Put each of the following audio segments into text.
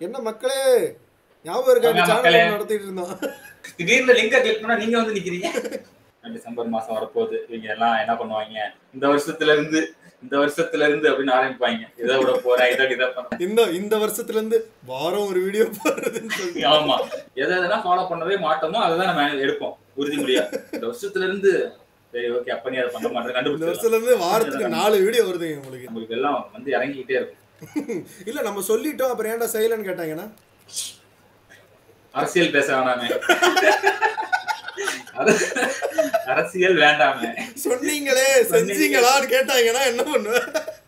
என்ன மக்களே ஞாபகம் இருக்கா ஆமா, சேனல் மக்களே. நடத்திட்டு இருந்தோம் திடீர்னு லிங்க கிளிக் பண்ணா நீங்க வந்து நிக்கிறீங்க டிசம்பர் மாசம் வரப்போகுது இவங்க எல்லாம் என்ன பண்ணுவாங்க இந்த வருஷத்துல இருந்து இந்த வருஷத்துல இருந்து அப்படின்னு ஆரம்பிப்பாங்க இதை விட போறேன் இதை இதை பண்ண இந்த இந்த வருஷத்துல இருந்து வாரம் ஒரு வீடியோ போடுறதுன்னு சொல்லி ஆமா எதை எதெல்லாம் ஃபாலோ பண்ணவே மாட்டோமோ அதை தான் நம்ம எடுப்போம் உறுதிமொழியா இந்த வருஷத்துல இருந்து சரி ஓகே அப்ப நீ அதை பண்ண மாட்டேன் இந்த கண்டுபிடிச்சு வருஷத்துல இருந்து வாரத்துக்கு நாலு வீடியோ வருதுங்க உங்களுக்கு உங்களுக்கு எல்லாம் வந்து இறங்கிக்கிட்டே இருக்கும் இல்ல நம்ம சொல்லிட்டோம் அப்புறம் ஏன்டா செய்யலன்னு கேட்டாங்கன்னா அரசியல் பேச வேணாமே அர- அரசியல் வேண்டாமே சொன்னீங்களே செஞ்சீங்களான்னு கேட்டாங்கன்னா என்ன பண்ணுவேன்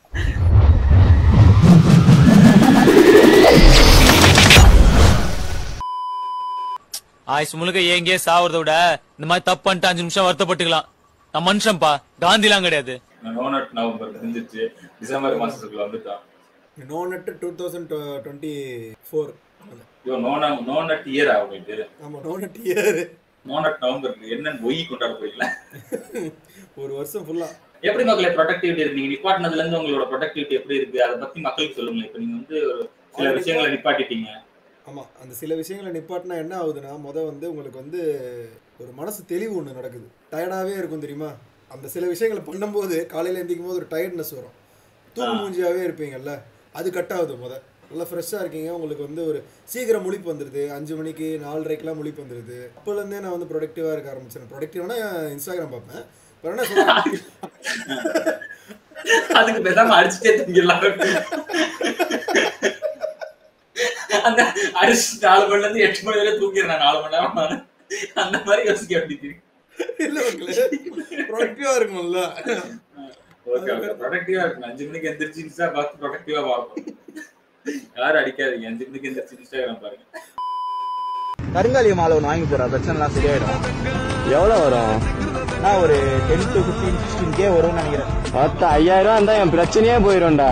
ஆயுசு முழுக்க ஏங்கே சாவறத விட இந்த மாதிரி தப்பு பண்ணிட்டு அஞ்சு நிமிஷம் வருத்தப்பட்டுக்கலாம் நான் மனுஷன்ப்பா காந்திலாம் கிடையாது நோனட் நவம்பர் முடிஞ்சிச்சு டிசம்பர் மாசத்துக்குள்ள வந்துட்டோம் நோ நட்டு டூ தௌசண்ட் டுவெண்ட்டி ஃபோர் ஐயோ நோன நோனட் இயர் ஆகிட்டு ஆமா நோ நட் இயர் நோனட் நவம்பருக்கு என்னன்னு ஒய் கொண்டாட போறீங்களா ஒரு வருஷம் ஃபுல்லா எப்படி மக்களே ப்ரொடக்டிவிட்டி இருக்கு நீங்க நிப்பாட்டினதுல இருந்து உங்களோட ப்ரொடக்டிவிட்டி எப்படி இருக்கு அதை பத்தி மக்களுக்கு சொல்லுங்க இப்ப நீங்க வந்து ஒரு சில விஷயங்களை நிப்பாட்டிட்டீங்க ஆமா அந்த சில விஷயங்களை நிப்பாட்டினா என்ன ஆகுதுன்னா முத வந்து உங்களுக்கு வந்து ஒரு மனசு தெளிவு ஒன்று நடக்குது டயர்டாகவே இருக்கும் தெரியுமா அந்த சில விஷயங்களை பண்ணும்போது காலையில் எந்திக்கும் போது ஒரு டயர்ட்னஸ் வரும் தூங்கு மூஞ்சியாவே இருப்பீங்கல்ல அது கட் ஆகுது முத நல்லா ஃப்ரெஷ்ஷாக இருக்கீங்க உங்களுக்கு வந்து ஒரு சீக்கிரம் முழிப்பு வந்துடுது அஞ்சு மணிக்கு நாலரைக்கெலாம் முழிப்பு வந்துடுது அப்போலேருந்தே நான் வந்து ப்ரொடக்டிவாக இருக்க ஆரம்பிச்சேன் ப்ரொடக்டிவ்னா இன்ஸ்டாகிராம் பார்ப்பேன் அப்புறம் என்ன சொல்றேன் அதுக்கு பேசாம அடிச்சுட்டே தூங்கிடலாம் அந்த அடிச்சு நாலு மணில இருந்து எட்டு மணி வரை தூங்கிடுறேன் நாலு மணி நேரம் நானு. அந்த மாதிரி யோசிக்க வேண்டியது இல்லை மக்களே ப்ரொடக்டிவாக இருக்கும்ல ஓகே ஓகே ப்ரொடக்டிவா இருக்கும் அஞ்சு மணிக்கு எந்திரிச்சு இன்ஸ்டா பார்த்து ப்ரொடக்டிவா பார்ப்போம் யாரும் அடிக்காதீங்க அஞ்சு மணிக்கு எந்திரிச்சு இன்ஸ்டாகிராம் பாருங்க கருங்காலி மாலை ஒன்று வாங்கி போறா பிரச்சனைலாம் சரியாயிடும் எவ்வளோ வரும் நான் ஒரு ten to fifteen sixteen K வரும்னு நினைக்கிறேன் மொத்தம் ஐயாயிரம் ரூபா இருந்தா என் பிரச்சனையே போயிடும்டா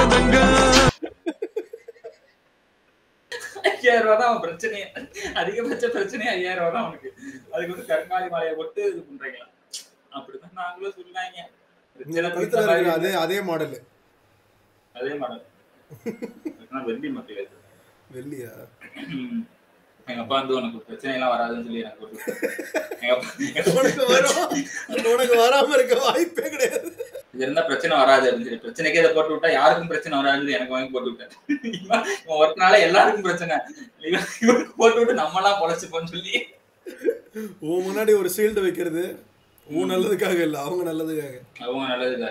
ஐயாயிரம் ரூபா தான் அவன் பிரச்சனையே அதிகபட்ச பிரச்சனையே ஐயாயிரம் ரூபா தான் அவனுக்கு அதுக்கு வந்து கருங்காலி மாலையை போட்டு இது பண்றீங்களா அப்படிதான் நாங்களும் சொன்னாங்க பிரச்சனை கழுத்தில் தீர்த்த இருக்கிற மாதிரி அதே அதே மாடலு அதே மாடல் வெள்ளி மக்கள் இது. வெள்ளியா எங்க அப்பா வந்து உனக்கு பிரச்சனை எல்லாம் வராதுன்னு சொல்லி எனக்கு போட்டு விட்டாரு. எங்க அப்பா எங்க உனக்கு வரும் உனக்கு வராம இருக்க வாய்ப்பே கிடையாது இது இருந்தா பிரச்சனை வராது அப்படின்னு சொல்லி பிரச்சனைக்கே இதை போட்டு விட்டா யாருக்கும் பிரச்சனை வராதுன்னு எனக்கு வாங்கி போட்டு விட்டாரு இவன் இவன் ஒருத்தனால எல்லாருக்கும் பிரச்சனை இவன் இவனுக்கு போட்டு விட்டு நம்ம எல்லாம் பொழைச்சுப்போம்னு சொல்லி உன் முன்னாடி ஒரு ஷீல்டு வைக்கிறது உன் நல்லதுக்காக இல்ல அவங்க நல்லதுக்காக அவங்க நல்லதுக்கா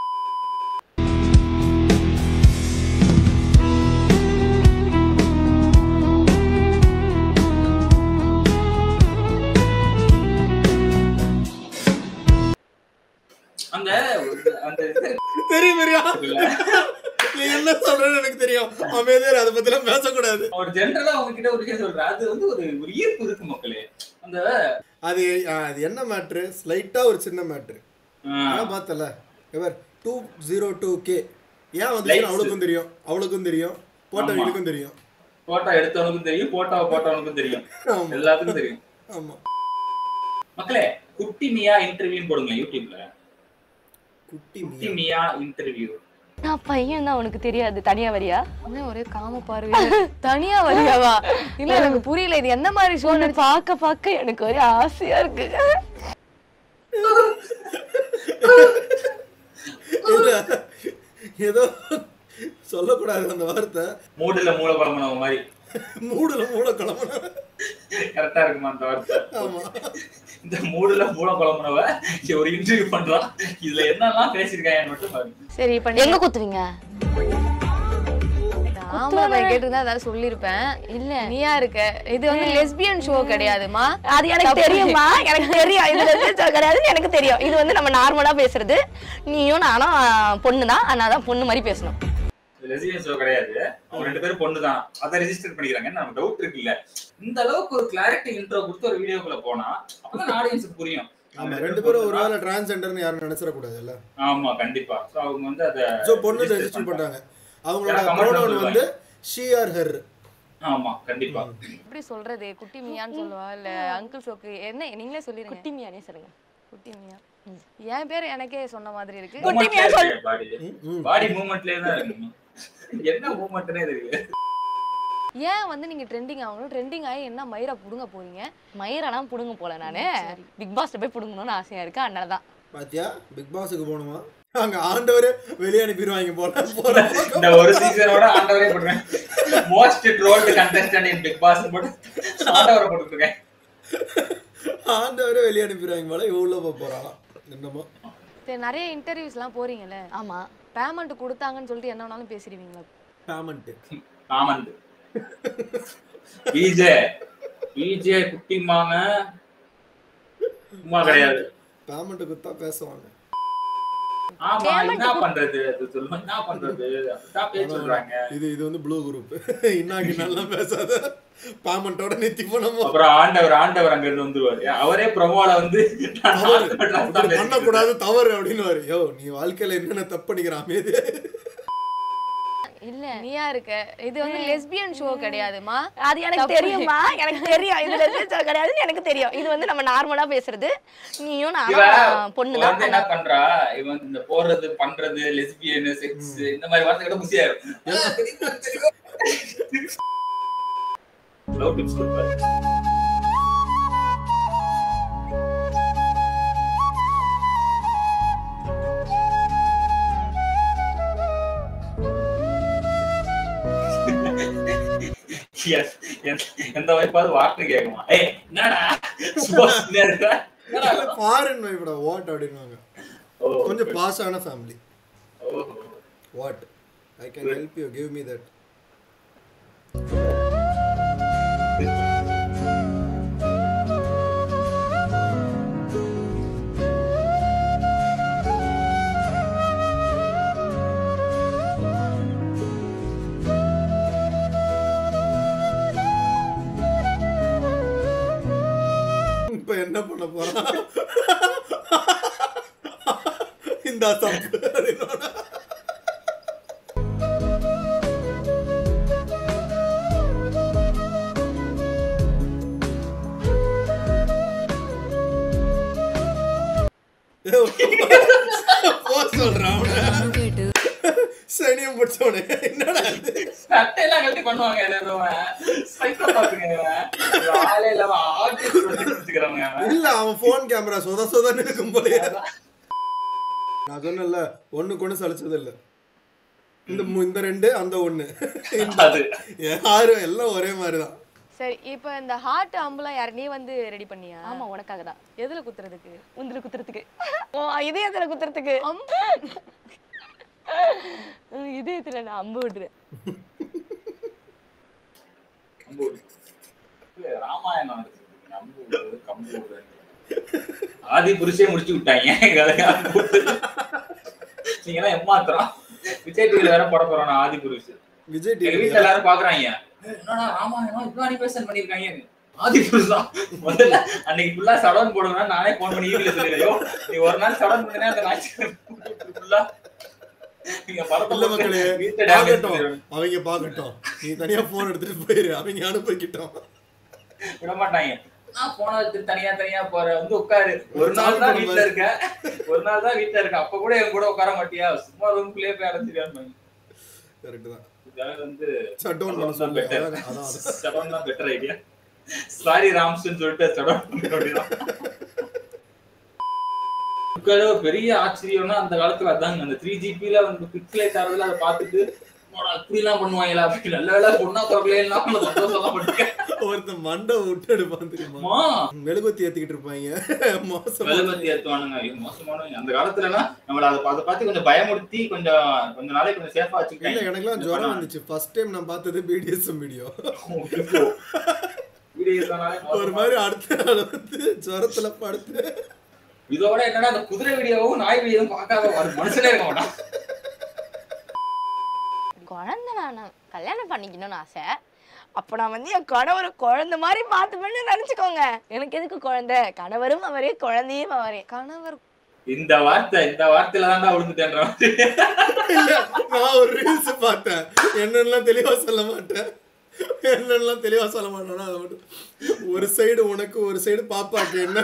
அந்த அந்த இது தெரியும் தெரியும் இருக்குல்ல, நீ என்ன சொல்றேன்னு எனக்கு தெரியும் அமைதியா அதை பத்தி எல்லாம் பேசக்கூடாது ஒரு ஜென்ரலா அவங்க கிட்ட ஒரு விஷயம் சொல்றேன் அது வந்து ஒரு ஒரு ஈர்ப்பு இருக்கு மக்களே அந்த அது ஆ, அது என்ன மேட்ரு ஸ்லைட்டா ஒரு சின்ன மேட்ரு ஆஹ், நான் பார்த்தல இவர் டூ ஜீரோ டூ கே ஏன் வந்து Likes. அவளுக்கும் தெரியும் அவளுக்கும் தெரியும் போட்டவங்களுக்கும் தெரியும் போட்டோ எடுத்தவனுக்கும் தெரியும் போட்டோவை போட்டவனுக்கும் தெரியும் ஆமா எல்லாத்துக்கும் தெரியும் ஆமா மக்களே குட்டி மியா இன்டர்வியூ போடுங்க யூடியூப்ல குட்டி குட்டி மியா. மியா இன்டர்வியூ நான் பையன் தான் உனக்கு தெரியாது தனியா வரியா என்ன ஒரே காம பார்வை தனியா வரியாவா இல்ல எனக்கு புரியல இது எந்த மாதிரி உன்னை சூழ்நிலை பார்க்க பார்க்க எனக்கு ஒரே ஆசையா இருக்கு இல்ல, ஏதோ சொல்லக்கூடாது அந்த வார்த்தை மூடுல மூளை குழம்புனவ மாதிரி மூடுல மூட கிளம்புன கரெக்டா இருக்குமா அந்த வார்த்தை ஆமா இந்த மூடுல மூளை குழம்புனவ இங்க ஒரு இன்டர்வியூ பண்றான் இதுல என்னெல்லாம் பேசியிருக்காங்கன்னு மட்டும் பாருங்க சரி இப்ப எங்க குத்துவீங்க ஆம்பளை பையன் கேட்டிருந்தா ஏதாவது சொல்லிருப்பேன் இல்ல நீயா இருக்க இது வந்து லெஸ்பியன் ஷோ கிடையாதுமா அது எனக்கு தப்பு. தெரியுமா எனக்கு தெரியும் இதுல இருந்து கிடையாதுன்னு எனக்கு தெரியும் இது வந்து நம்ம நார்மலா பேசுறது நீயும் நானும் பொண்ணு தான் அதனால தான் பொண்ணு மாதிரி பேசணும் ரெசிடென்ஸ் ஷோ கிடையாது அவங்க ரெண்டு பேரும் பொண்ணு தான் அதை ரெஜிஸ்டர் பண்ணிக்கிறாங்க நமக்கு டவுட் இருக்குல்ல இந்த அளவுக்கு ஒரு கிளாரிட்டி இன்ட்ரோ கொடுத்து ஒரு வீடியோக்குள்ள போனா அப்பதான் ஆடியன்ஸுக்கு புரியும் ஆமா ரெண்டு பேரும் ஒரு வேளை டிரான்ஸ்ஜெண்டர்னு யாரும் நினைச்சிடக்கூடாதுல்ல ஆமா கண்டிப்பா சோ அவங்க வந்து அத ஸோ பொண்ணு ரெஜிஸ்டர் பண்றாங்க அவங்களோட ஏன்னா comment ப்ரோனவுன் சொல்லுவாங்க. வந்து ஷி ஆர் ஹெர் ஆமா கண்டிப்பா எப்படி சொல்றது குட்டி மியான்னு சொல்லுவா இல்ல அங்கிள் சோக்கு என்ன நீங்களே சொல்லிருங்க குட்டி மியானே சொல்லுங்க குட்டி மியா என் பேர் எனக்கே சொன்ன மாதிரி இருக்கு குட்டி மியா சொல். பாடி ம், ம். பாடி மூவ்மெண்ட்லயே தான் இருக்கு என்ன மூவ்மெண்ட்னே தெரியல ஏன் வந்து நீங்க ட்ரெண்டிங் ஆகணும் ட்ரெண்டிங் ஆகி என்ன மயிரா புடுங்க போறீங்க மயிரெல்லாம் புடுங்க போல நானு பிக் பாஸ்ல போய் புடுங்கணும்னு ஆசையா இருக்கு அதனால தான் பாத்தியா பிக் பாஸுக்கு போகணுமா அங்க ஆண்டவரே வெளியே அனுப்பிடுவாங்க போல போற இந்த ஒரு சீசனோட ஆண்டவரே போடுறேன் most trolled contestant in Bigg Boss போட்டு ஆண்டவரை போட்டுருக்கேன் ஆண்டவரே வெளியே அனுப்பிடுவாங்க போல இவ உள்ள போக போறாளாம் என்னமோ சரி நிறைய இன்டர்வியூஸ்லாம் போறீங்கல்ல ஆமா பேமெண்ட் கொடுத்தாங்கன்னு சொல்லிட்டு என்ன வேணாலும் பேசிடுவீங்களா பேமெண்ட் ஆமந்து பிஜே பிஜே குட்டிமாங்க சும்மா கிடையாது பேமெண்ட் குத்தா பேசுவாங்க ஆமா என்ன பண்றது அது சொல்லுங்க என்ன பண்றது அப்படிதான் பேச சொல்றாங்க இது இது வந்து ப்ளூ குரூப் இன்னாக்கு நல்லா பேசாத பேமெண்ட்டோட நித்தி போனோமோ அப்புறம் ஆண்டவர் ஆண்டவர் அங்க இருந்து வந்துருவாரு அவரே ப்ரொமோல வந்து நான் தவறு நாற்பது dress தான் இப்படி பேசிட்டு பண்ணக்கூடாது தவறு அப்படின்னு யோ நீ வாழ்க்கையில என்னென்ன தப்பு பண்ணிக்கிற அமைதியா இல்ல நீயா இருக்க இது வந்து லெஸ்பியன் ஷோ கிடையாதுமா அது எனக்கு தப்பு. தெரியுமா எனக்கு தெரியும் இது லெஸ்பியன் கிடையாதுன்னு எனக்கு தெரியும் இது வந்து நம்ம நார்மலா பேசுறது நீயும் இவ நானும் பொண்ணு வந்து என்ன பண்றா இவன் இந்த போறது பண்றது லெஸ்பியன் செக்ஸ் இந்த மாதிரி வார்த்தை கூட குசியா லவ் டிப்ஸ் கொடுப்பாரு Yes. எந்த- எந்த வாய்ப்பாவது வார்த்தை கேட்குமா ஏய் என்னடா சும்மா சும்மா இருக்க? என்னடா? ஃபாரின் வைஃபோட வாட் அப்படின்வாங்க ஓ, கொஞ்சம் பாஸ் ஆன ஃபேமிலி ஓ. What I can help you give me that இப்ப என்ன பண்ண போறான் இந்த தப்பு அப்படின்னோட. போ சொல்றான் அவன. சனியம் பிடிச்சவனே என்னடா இது? சட்டையெல்லாம் கழட்டி பண்ணுவாங்க இதுல இருக்கவங்க. psychopathங்க இவன். ஒரு ஆளே இல்லாம artist வந்து வச்சுக்கிறவங்க அவன். இல்ல அவன் போன் கேமரா சொத சொதன்னு இருக்கும் போலயே நான் சொன்னேன்ல ஒண்ணுக்கு ஒண்ணு சலிச்சது இல்ல இந்த மு- இந்த ரெண்டு அந்த ஒண்ணு அது யாரும் எல்லாம் ஒரே மாதிரிதான் சரி இப்போ இந்த ஹார்ட் அம்புலாம் யார் நீ வந்து ரெடி பண்ணியா ஆமா உனக்காக தான் எதுல குத்துறதுக்கு உந்துல குத்துறதுக்கு ஓ இதயத்துல குத்துறதுக்கு உம், இதயத்துல நான் அம்பு விடுறேன் கம்பு விடு. இது ராமாயணம் இருக்கு. கம்பு விடுறது, கம்பு விடுறது. ஆதி புருஷே முடிச்சு விட்டாங்க எங்க கதையெல்லாம் போட்டு. நீங்க எல்லாம் ஏமாத்துறோம் விஜய் டிவில வேற போட போறோம் ஆதி புருஷ் விஜய் எங்க டிவி வீட்டுல எல்லாரும் பாக்குறாங்க "ஏய், என்னடா ராமாயணம் இவ்வளவு அனிமேஷன் பண்ணிருக்காங்க ஆதி புருஷ் தான் முதல்ல அன்னைக்கு ஃபுல்லா சடன் போடுவேன் நானே போன் பண்ணி ஈவில சொல்லிடுறோம் நீ ஒரு நாள் சடன் பண்ணினா அந்த ஞாயிற்றுக்கிழமை ஃபுல்லா நீங்க படத்தை இல்ல மக்களே போட்டு வீட்டை damage பாக்கட்டும் பண்ணிடுவேன். அவங்க பாக்கட்டும் நீ தனியா போன் எடுத்துட்டு போயிரு அவங்க அனுப்பிக்கிட்டோம் விட மாட்டாங்க நான் போன எடுத்து தனியா தனியா போற வந்து உட்காரு ஒரு நாள் தான் வீட்டுல இருக்க ஒரு நாள் தான் வீட்டுல இருக்க அப்ப கூட என் கூட உட்கார மாட்டியா சும்மா ரூம்குள்ளேயே போய் அடைச்சிருக்கான்னு கரெக்ட் தான் இதாவது வந்து Shut down பண்ண சொல்லு. பெட்டர் அதான், அதான், அதான். சடவுன் தான் பெட்டர் ஐடியா சாரி ராம்ஸ்னு சொல்லிட்டு சடவுன் பண்ணிட வேண்டியதான் உட்கார ஒரு பெரிய ஆச்சரியம்னா அந்த காலத்துல அதாங்க அந்த த்ரீ ஜிபில வந்து பிக்சலைட் ஆறதுல அதை பார்த்துட்டு "அம்மாடா, இப்படி எல்லாம் பண்ணுவாங்களா அப்படி நல்ல வேலை பொண்ணா பிறக்கலாம் சந்தோஷம் பண்ணிருக்கேன் ஒருத்தன் மண்டை விட்டு எடுப்பான் தெரியுமா அம்மா மெழுகுவத்தி ஏத்திக்கிட்டு இருப்பாங்க மோசமா மெழுகுவர்த்தி ஏத்துவானுங்க ஐயோ, மோசமானவங்க அந்த காலத்துலலாம் நம்மள அதை அதை பார்த்து கொஞ்சம் பயமுறுத்தி கொஞ்சம் கொஞ்ச நாளைக்கு கொஞ்சம் சேஃபா இல்ல வச்சுக்கிட்டாங்க எனக்குலாம் ஜுரம் வந்துச்சு ஃபர்ஸ்ட் டைம் நான் பார்த்தது பிடிஎஸ்எம் வீடியோ வீடியோ சொன்னாலே ஒரு மோசமா. மாதிரி அடுத்த நாள் வந்து ஜுரத்துல படுத்து இதோட என்னன்னா அந்த குதிரை வீடியோவும் நாய் வீடியோவும் பார்க்காத ஒரு மனுஷனே இருக்க மாட்டான் குழந்தை வேணாம் கல்யாணம் பண்ணிக்கணும்னு ஆசை அப்போ நான் வந்து என் கணவர் குழந்தை மாதிரி பார்த்துப்பேன்னு நினச்சிக்கோங்க எனக்கு எதுக்கு குழந்தை கணவரும் அவரே குழந்தையும் அவரே கணவர் இந்த வார்த்தை இந்த வார்த்தையில தான் விழுந்துட்டேன்ற மாதிரி. இல்ல நான் ஒரு ரீல்ஸ் பார்த்தேன் என்னெல்லாம் தெளிவா சொல்ல மாட்டேன் என்னெல்லாம் தெளிவா சொல்ல மாட்டேன்னா அதை மட்டும் ஒரு சைடு உனக்கு ஒரு சைடு பாப்பாக்கு என்ன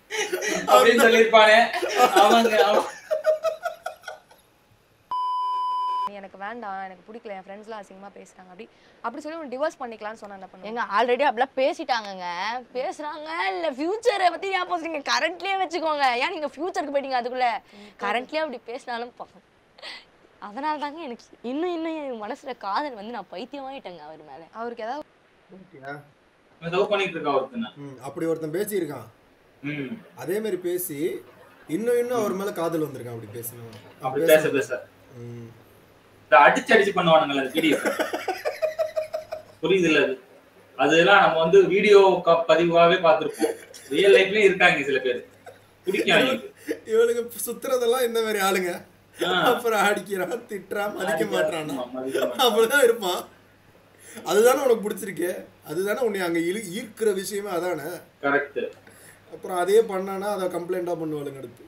அப்படின்னு சொல்லியிருப்பானே அவங்க அவன் எனக்கு வேண்டாம் எனக்கு பிடிக்கல என் ஃப்ரெண்ட்ஸ்லாம் அசிங்கமா பேசுறாங்க அப்படி அப்படி சொல்லி உன் டிவோர்ஸ் பண்ணிக்கலாம்னு சொன்னா என்ன பண்ணுவேன் எங்க ஆல்ரெடி அப்படிலாம் பேசிட்டாங்கங்க பேசுறாங்க இல்ல ஃபியூச்சரை பத்தி ஏன் பேசுறீங்க கரண்ட்லயே வச்சுக்கோங்க ஏன் நீங்க ஃபியூச்சருக்கு போயிட்டீங்க அதுக்குள்ள கரண்ட்லயே அப்படி பேசினாலும் பா- அதனால தாங்க எனக்கு இன்னும் இன்னும் என் மனசுல காதல் வந்து நான் பைத்தியமாயிட்டேங்க அவர் மேல அவருக்கு ஏதாவது ஓகேயா? லவ் பண்ணிட்டு இருக்கா ஒருத்தனை ம், அப்படி ஒருத்தன் பேசியிருக்கான் ம் அதே மாதிரி பேசி இன்னும் இன்னும் அவர் மேல காதல் வந்திருக்கான் அப்படி பேசணும் அப்படி பேச பேச ம். இந்த அடிச்சு அடிச்சு பண்ணுவானுங்கல்ல அந்த வீடியோ புரியுது இல்ல அது அதெல்லாம் நம்ம வந்து வீடியோ பதிவாவே பார்த்திருப்போம் ரியல் லைஃப்லயும் இருக்காங்க சில பேர் பிடிக்கும் அவங்களுக்கு. இவனுக்கு சுத்துறதெல்லாம் இந்த மாதிரி ஆளுங்க ஆ. அப்புறம் அடிக்கிறான் திட்டுறான் மதிக்க மாட்டானா ஆமா, மதிக்க மாட்டான். அப்படிதான் இருப்பான் அதுதானே உனக்கு பிடிச்சிருக்கு அதுதானே உன்னை அங்க இழு ஈர்க்கிற விஷயமே அதானே கரெக்ட் அப்புறம் அதே பண்ணானா அதை கம்ப்ளைண்டா பண்ணுவாளுங்க அடுத்து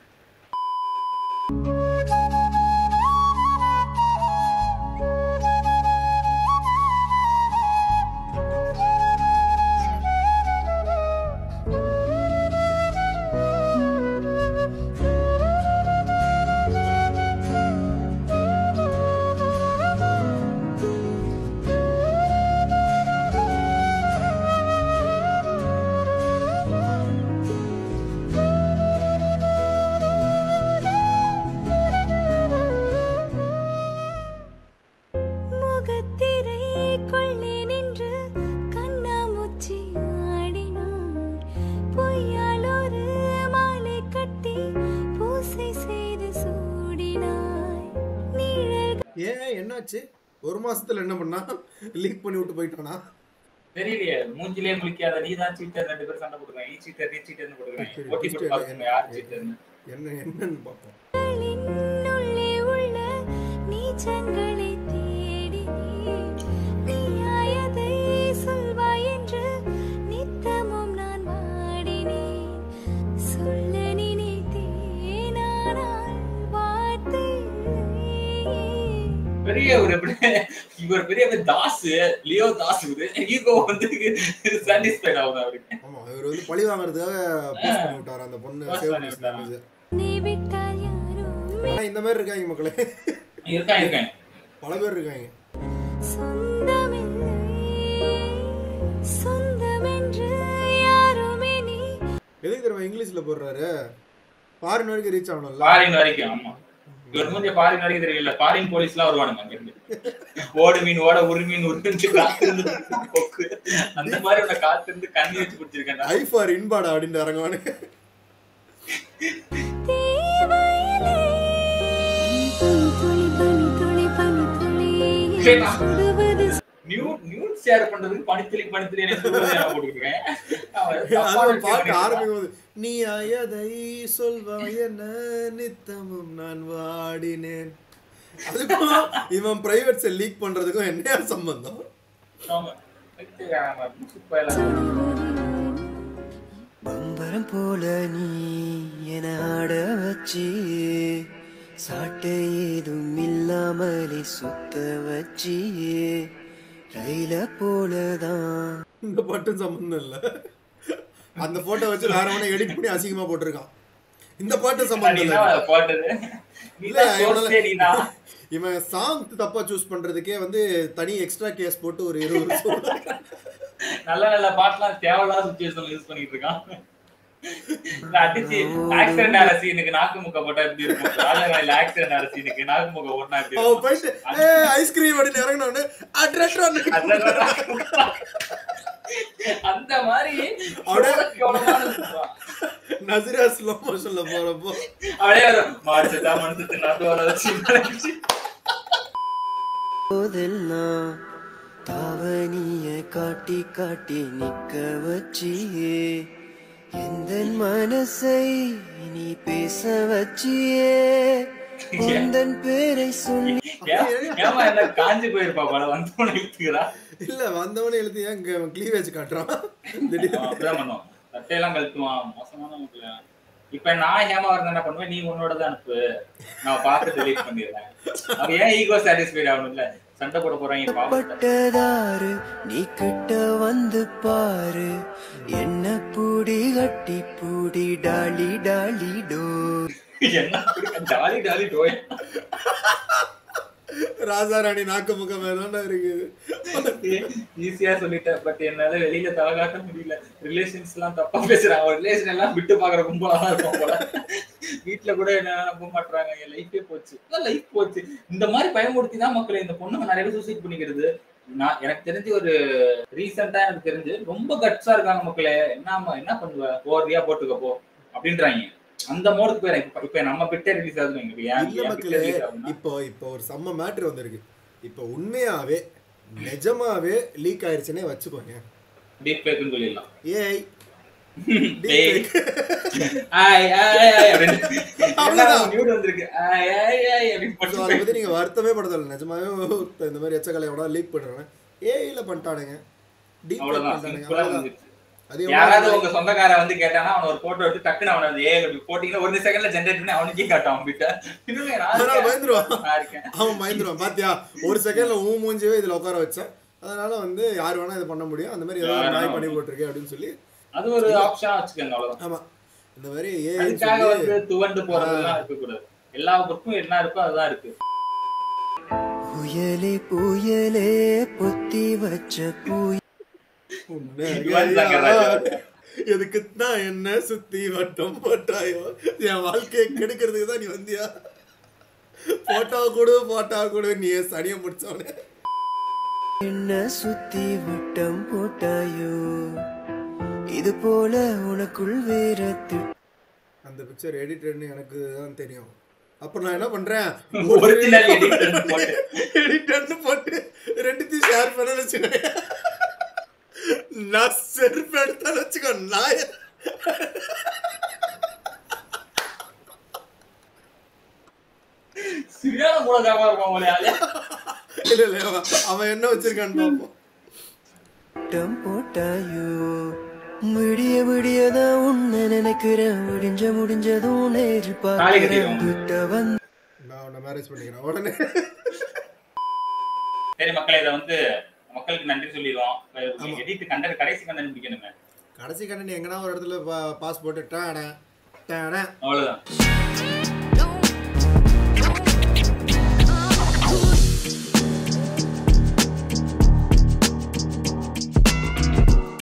முகத்திரைக்குள்ளே நின்று கண்ணாமூச்சி ஆடினான் பொய்யால் ஒரு மாலை கட்டி பூசை செய்து சூடினாய் நிழல் ஏன் என்னாச்சு ஒரு மாசத்துல என்ன பண்ணா லீக் பண்ணி விட்டு போயிட்டானா தெரியலையே மூஞ்சிலே முழிக்காத நீ தான் சீட்டர் ரெண்டு பேரும் சண்டை போட்டுருக்காங்க நீ சீட்டர் நீ சீட்டர்னு போட்டுருக்காங்க போட்டி போட்டு பாத்துக்கோங்க யார் சீட்டர்னு என்ன என்னன்னு பார்ப்போம் உள்ளே உள்ள நீச்சங்களை தேடினேன் நீயாயதை சொல்வாய் என்று நித்தமும் நான் வாடினேன் சொல்ல நினைத்தேன் ஆனால் வார்த்தை இல்லை. பெரிய ஒரு எப்படி இவர் பெரிய ஒரு தாஸ் லியோ தாஸ் இவரு ஈகோ வந்து சாட்டிஸ்ஃபைட் ஆகும் அவருக்கு ஆமா இவர் வந்து பழி வாங்குறதுக்காக போஸ்ட் பண்ணி விட்டாரு அந்த பொண்ணு Post சேவ் பண்ணி விட்டாரா? பண்ணி நீ விட்டால் யாரும் ஆனா இந்த மாதிரி இருக்காங்க மக்களே இருக்கான் இருக்கான் பல பேர் இருக்காங்க சொந்தமில்லை சொந்தமென்று யாருமே நீ எதுக்கு தெரியுமா இங்கிலீஷ்ல போடுறாரு ஃபாரின் வரைக்கும் ரீச் ஆகணும்ல ஃபாரின் வரைக்கும் ஆமா இவர் மூஞ்ச ஃபாரின் வரைக்கும் தெரியல ஃபாரின் போலீஸ் எல்லாம் வருவானுங்க அங்க இருந்து ஓடு மீன் ஓட ஒரு மீன் உருட்டு காத்து இருந்து கொக்கு அந்த மாதிரி உன்னை காத்து இருந்து கண்ணி வச்சு குடிச்சிருக்கேன் ஐ ஃபார் இன்பாடா அப்படின்னு இறங்குவானு தேவையில்லை பனி துளி பனி துளி பனி துளி கேட்டா? சுடுவது நியூ நியூ ஷேர் பண்றதுக்கு பனித்துளி பனித்துளி எனக்கு சொல்லுவது நான் போட்டுருக்கேன் அது பார்க்க ஆரம்பிக்கும் போது நீ அயதை சொல்வாய் என்ன நித்தமும் நான் வாடினேன் அதுக்கும் இவன் பிரைவேட் செல் லீக் பண்றதுக்கும் என்ன சம்பந்தம் பம்பரம் போல நீ என ஆட வச்சு சாட்டை ஏதும் இல்லாமலே சுத்த வச்சு ரயில போலதான் இந்த பாட்டும் சம்பந்தம் இல்ல அந்த போட்டோ வச்சு வேற அவனை எடிட் பண்ணி அசிங்கமா போட்டிருக்கான் இந்த பாட்டு சம்பந்தம் இல்ல போட்டது இல்ல, நீதான் இவனால- source நீ தான். இவன் சாங் தப்பா சூஸ் பண்றதுக்கே வந்து தனி எக்ஸ்ட்ரா கேஸ் போட்டு ஒரு இருபது வருஷம் நல்ல நல்ல பாட்டுலாம் தேவையில்லாத சுச்சுவேஷன்ல யூஸ் பண்ணிட்டு இருக்கான் இந்த அடிச்சு ஆக்சிடென்ட் ஆன சீனுக்கு நாக்கு முக்க போட்டா எப்படி இருக்கும் ராஜகாலில ஆக்சிடென்ட் ஆன சீனுக்கு நாக்கு முக்க ஓட்டினா எப்படி அவன் இருக்கும் போயிட்டு ஏ ஐஸ்கிரீம் அப்படின்னு இறங்கினோன்னு அந்த- அந்த மாதிரி அப்படியே- கேவலமான சுத்துறான். நசிரா ஸ்லோ மோஷன்ல போறப்போ அப்படியே மாடிச்சுட்டா மனசு நாட்டு வர வச்சு மறைச்சு. போதெல்லாம் தாவணிய காட்டி காட்டி நிக்க வச்சியே எந்த மனசை நீ பேச வச்சியே உந்தன் பேரை சொல்லி ஏன் ஏமா என்ன காஞ்சி போயிருப்பா பல வந்து உனக்கு இழுத்துக்கிறா இல்ல வந்தவனே எழுதி ஏன் கிளீவேஜ் காட்டுறான் திடீர்னு அவன் அப்படிதான் பண்ணுவான் சட்டையெல்லாம் கழட்டுவான் மோசமான மக்கள் இப்ப நான் ஹேமா வரது என்ன பண்ணுவேன் நீ உன்னோட தான் அனுப்பு நான் பார்த்து டெலீட் பண்ணிடுறேன் அவன் ஏன் ஈகோ சாட்டிஸ்ஃபைட் ஆகணும்ல சண்டை போட போறாங்க பாவம் பட்டதாரு நீ கிட்ட வந்து பாரு என்ன பூடி கட்டி பூடி டாலி டாலி டோ என்ன ஜாலி ஜாலி டோய் ராஜாராணி நாக்கு முகம் வேணும்னு இருக்குது ஈஸியா சொல்லிட்டேன் பட் என்னால வெளியில தலை காட்ட முடியல ரிலேஷன்ஸ் எல்லாம் தப்பா பேசுறாங்க ஒரு ரிலேஷன் எல்லாம் விட்டு பாக்குற கும்பலா தான் இருக்கும் போல வீட்டுல கூட என்ன நம்ப மாட்டாங்க என் லைஃபே போச்சு லைஃப் போச்சு இந்த மாதிரி பயமுறுத்தி தான் மக்கள் இந்த பொண்ணுங்க நிறைய பேர் சூசைட் பண்ணிக்கிறது நான் எனக்கு தெரிஞ்சு ஒரு ரீசெண்டா எனக்கு தெரிஞ்சு ரொம்ப கட்ஸா இருக்காங்க மக்களே என்ன என்ன பண்ணுவ போறியா போட்டுக்க போ அப்படின்றாங்க அந்த மோடுக்கு போயிடும் இப்ப இப்ப நம்ம பிட்டே ரிலீஸ் ஆகுது இப்ப என் இல்ல என் மக்களே release ஆகுதுன்னா, இப்போ இப்போ ஒரு செம்ம மேட்ரு வந்திருக்கு இப்போ உண்மையாவே நிஜமாவே லீக் ஆயிருச்சுன்னே வச்சுக்கோங்க deep fake ன்னு சொல்லிடலாம் ஏய் ஏய். ஆய், ஆய், ஆய் அப்படின்னு. அவ்வளவுதான். எல்லாம் mute வந்திருக்கு. ஆய், ஆய், ஆய் அப்படின்னு ஸோ போட்டு அதை பத்தி நீங்க வருத்தமே படுத்தல நிஜமாவே ஒருத்தன் இந்த மாதிரி எச்சக்கலையோட லீக் பண்றாங்க ஏஐல பண்ணிட்டானுங்க டீப் அவ்வளவுதான். பண்ணிட்டானுங்க simple ஆ அவ்வளவுதான். இருந்துச்சு. அது யாராவது எவ்வளவு உங்க சொந்தக்காரன் வந்து கேட்டானா அவன ஒரு போட்டோ எடுத்து டக்குன்னு அவன வந்து ஏ அப்படி போட்டீங்கன்னா ஒரு செகண்ட்ல ஜென்ரேட் பண்ணி அவனுக்கே காட்டும் அவன் கிட்ட இன்னுமே நான் அதனால இருக்கேன். பயந்துருவான் நான் இருக்கேன் அவன் பயந்துருவான் பாத்தியா ஒரு செகண்ட்ல ஊ மூஞ்சியவே இதுல உட்கார வச்சேன் அதனால வந்து யார் வேணா இது பண்ண முடியும் அந்த மாதிரி ஏதாவது யார் நாய் வேணா பண்ணி போட்டிருக்கேன் அப்படின்னு சொல்லி அது ஒரு ஆப்ஷனா வச்சுக்கோங்க அவ்வளவுதான் ஆமா இந்த மாதிரி ஏ அதுக்காக வந்து துவண்டு போறதெல்லாம் இருக்க கூடாது எல்லா பொருட்கும் என்ன இருக்கோ அதுதான் இருக்கு புயலே புயலே பொத்தி வச்ச புயல் யுவன் சங்கர் ராஜா. எதுக்கு தான் என்ன சுத்தி வட்டம் போட்டாயோ என் வாழ்க்கையை கெடுக்கிறதுக்கு தான் நீ வந்தியா போட்டோ கொடு போட்டோ கொடு நீ சனியை முடிச்சவனே என்ன சுத்தி வட்டம் போட்டாயோ இது போல உனக்குள் வேற திட்டம் அந்த பிக்சர் எடிட்டர்னு எனக்கு தான் தெரியும் அப்ப நான் என்ன பண்றேன் ஒரிஜினல் எடிட்டர் போட்டு எடிட்டர்னு போட்டு ரெண்டுத்தையும் ஷேர் பண்ண வச்சுக்கோங்க நான் செருப்பு எடுத்தான்னு வச்சுக்கோ நான் சரியான மூலகாரமா இருப்பான் போல ஆளு. இல்ல இல்ல அவன் அவன் என்ன வச்சிருக்கான்னு பார்ப்போம் வட்டம் போட்டாயோ விடிய விடியதான் உன்னை நினைக்கிறேன் விடிஞ்ச முடிஞ்சதும் நேரு தாலி கட்டிடுவோம். பார்க்கிறேன் விட்ட வந்து நான் உன்னை மேரேஜ் பண்ணிக்கிறேன் உடனே சரி மக்களே இதை வந்து மக்களுக்கு நன்றி சொல்லிடுவோம் எடிட் கண்டன கடைசி கண்டன முடிக்கணுங்க கடைசி கண்ணன் எங்கன்னா ஒரு இடத்துல பாஸ் போட்டு டாடா டாடா அவ்வளவுதான்